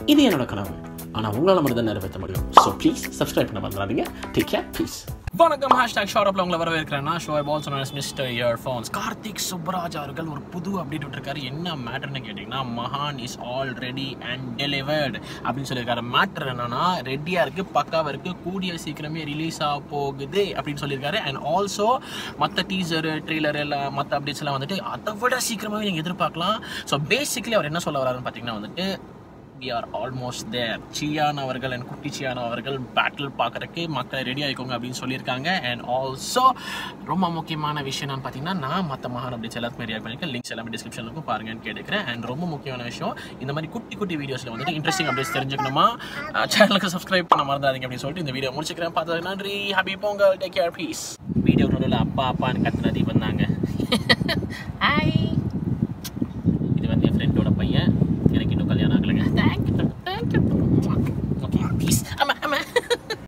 இது என்னோட கனவு ஆனால் உங்களால் மட்டும் தான் நிறைவேற்ற முடியும் ஸோ ப்ளீஸ் சப்ஸ்கிரைப் பண்ண மறந்துடாதீங்க டேக் கேர் ப்ளீஸ் வணக்கம் ஹேஷ்டாக் ஷாரப்பில் உங்களை வரவேற்கிறேன் நான் ஷோ பால்ஸ் சொன்ன மிஸ்டர் இயர்ஃபோன்ஸ் கார்த்திக் சுப்ராஜ் அவர்கள் ஒரு புது அப்டேட் விட்டுருக்காரு என்ன மேட்டர்னு கேட்டிங்கன்னா மகான் is all ready and delivered அப்படின்னு சொல்லியிருக்காரு மேட்டர் என்னன்னா ரெடியாக இருக்குது பக்காவாக இருக்குது கூடிய சீக்கிரமே ரிலீஸ் ஆக போகுது அப்படின்னு சொல்லியிருக்காரு அண்ட் ஆல்சோ மற்ற டீசரு ட்ரெய்லர் எல்லாம் மற்ற அப்டேட்ஸ் எல்லாம் வந்துட்டு அதை விட சீக்கிரமாகவே நீங்கள் எதிர்பார்க்கலாம் ஸோ பேசிக்கலி அவர் என்ன சொல்ல வராருன்னு பார்த்தீங்கன்னா வந்துட்டு we are almost there Chiyaan அவர்கள் அண்ட் குட்டி சியான் அவர்கள் பேட்டில் பார்க்குறக்கு மக்களை ரெடி ஆகிக்கோங்க அப்படின்னு சொல்லியிருக்காங்க அண்ட் ஆல்சோ ரொம்ப முக்கியமான விஷயம் என்னன்னு பார்த்தீங்கன்னா நான் மற்ற மகான் அப்டேட்ஸ் எல்லாத்துக்குமே ரெடி பண்ணியிருக்கேன் லிங்க்ஸ் எல்லாமே டிஸ்கிரிப்ஷனில் இருக்கும் பாருங்கன்னு கேட்டுக்கிறேன் அண்ட் ரொம்ப முக்கியமான விஷயம் இந்த மாதிரி குட்டி குட்டி வீடியோஸில் வந்துட்டு இன்ட்ரெஸ்டிங் அப்டேட்ஸ் தெரிஞ்சுக்கணுமா சேனலுக்கு சப்ஸ்கிரைப் பண்ண மறந்துடாதீங்க அப்படின்னு சொல்லிட்டு இந்த வீடியோ முடிச்சுக்கிறேன் பார்த்தது நன்றி happy Pongal take care peace video நடுவில் அப்பா அப்பான்னு கத்துனதி வந்தாங்க ஹாய் இது வந்து என் ஃப்ரெண்டோட பையன் எனக்கு இன்னும் கல்யாணம் ஆகலைங்க தேங்க்யூ தேங்க்யூ ஓகே ப்ளீஸ்